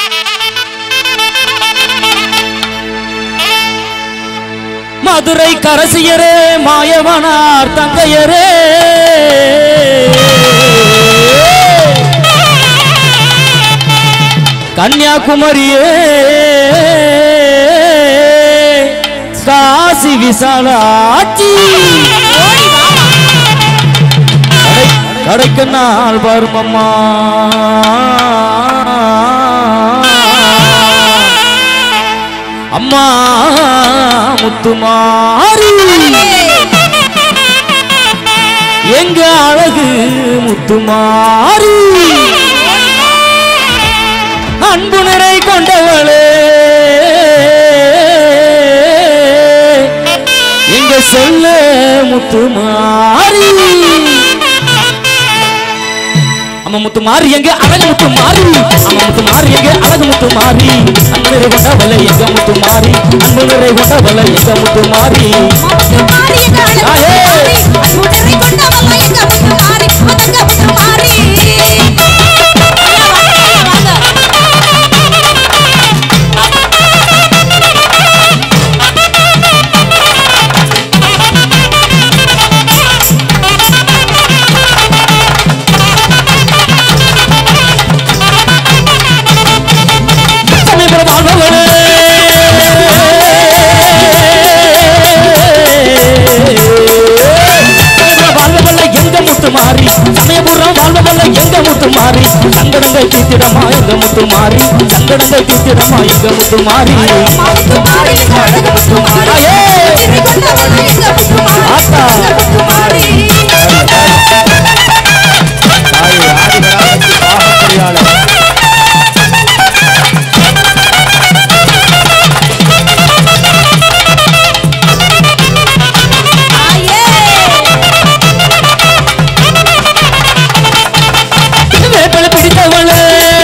மதுரை கரசியரே மாயவனார் தங்கையரே கன்னியாகுமரியே காசி விசாலாட்சி கடை- கடைக்கு நாள் வருமம்மா அம்மா முத்துமாரி எங்க அழகு முத்துமாரி அன்பு நிறை கொண்டவளே எங்க செல்ல முத்துமாரி அம்மா முத்து மாறி எங்க அழகு முத்து மாறி அம்மா முத்து மாறி எங்க அழகு முத்து மாறி அன்பு நிறை கொண்டவளை எங்க முத்து மாறி அன்பு நிறை கொண்டவளை எங்க முத்து மாறி சமீபுரம் வாழ்பவளே சமீபுரம் வாழ்பவள எங்க முத்து மாறி சமயபுரம் வாழ்பவள எங்க முத்து மாறி சங்கடங்கள் தீத்திடமா எங்க முத்து மாறி சங்கடங்கள் தீத்திடமா எங்க முத்து மாறி வேப்பல பிடித்தவளே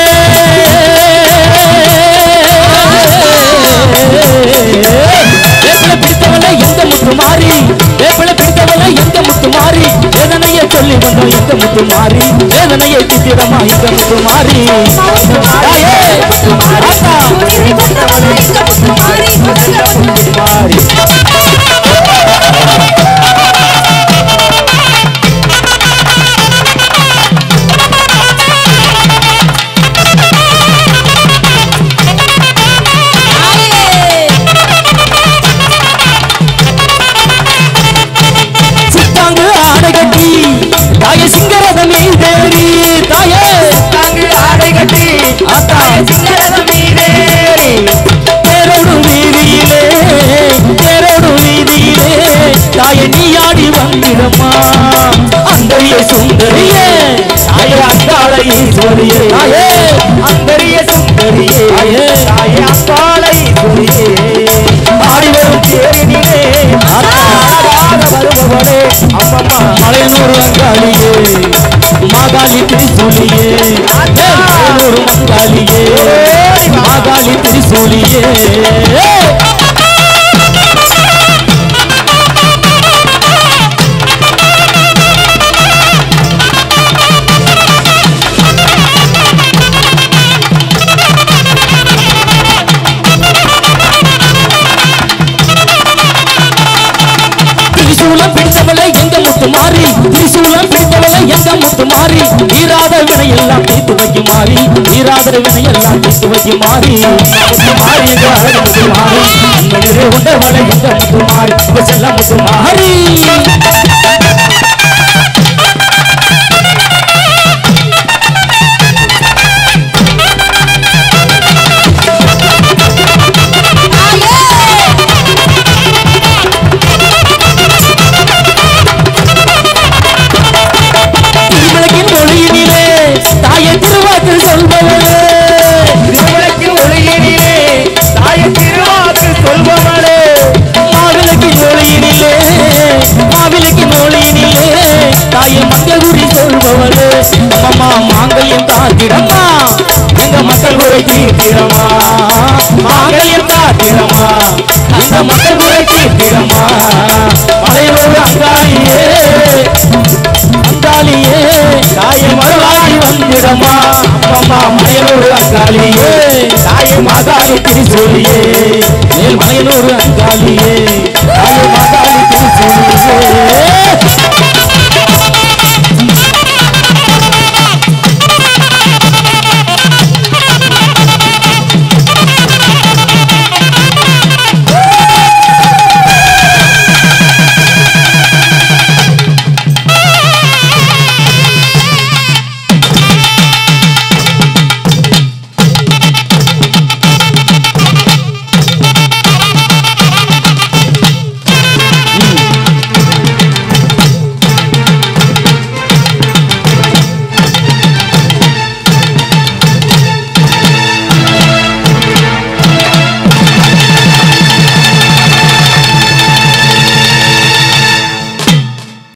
வேப்பல பிடித்தவள எங்க முத்து மாறி வேப்பல பிடித்தவள எங்க முத்து மாறி வேதனையை சொல்லி வந்தோம் எங்க முத்து மாறி வேதனையை தித்திரமா எங்க முத்து மாறி தாயே, ஆத்தா, மாறி சித்தாங்கு ஆடை கட்டி தாய சிங்கரத மீதேறி தாயே ஆத்தா தேரோடு வீதியிலே தேரோடு வீதியிலே தாய நீ ஆடி வந்திடம்மா அந்தரிய சுந்தரியே தாய அந்தாள ஈஸ்வரியே தாயே அந்தரிய சுந்தரியே தாயே தாய அந்தாள ஈஸ்வரியே ஆடி வரும் தேரினிலே ஆடாத வருபவளே அம்மம்மா மலையனூர் அங்காளியே மாகாளி திரிசூலியே வேலூர் மங்காளியே மாகாளி திரிசூலியே திரிசூலம் பிடித்தவளை எங்க முத்து மாறி திரிசூலம் பிடித்தவளை எங்க முத்து மாறி ஈராத வினை எல்லாம் தீர்த்து வைக்கும் மாறி ஈராத வினை எல்லாம் தீர்த்து வைக்கும் மாறி முத்து மாறி எங்க அழகு முத்து மாறி அன்பனிலே உண்டவளை எங்க முத்து மாறி எங்க செல்ல முத்து மாறி திருவிளக்கின் ஒளியினிலே தாயை திருவாக்கு சொல்பவளே திருவிளக்கின் ஒளியினிலே தாயை திருவாக்கு சொல்பவளே மாவிளக்கின் ஒளியினிலே மாவிளக்கின் ஒளியினிலே தாயை மங்ககுரி சொல்பவளே அம்மா மாங்கல்யம் காத்திரம்மா எங்க மக்கள் குறை தீர்த்திரமா மாங்கல்யம் காத்திரமா எங்க மக்கள் குறை தீர்த்திரமா மலையோடு அங்காளியே அங்காளியே தாயை மறுவாடி வந்திடமா அம்மா மலையோடு அங்காளியே மாதாரி திரிசூலியே மேல் மலையனூர் அங்காளியே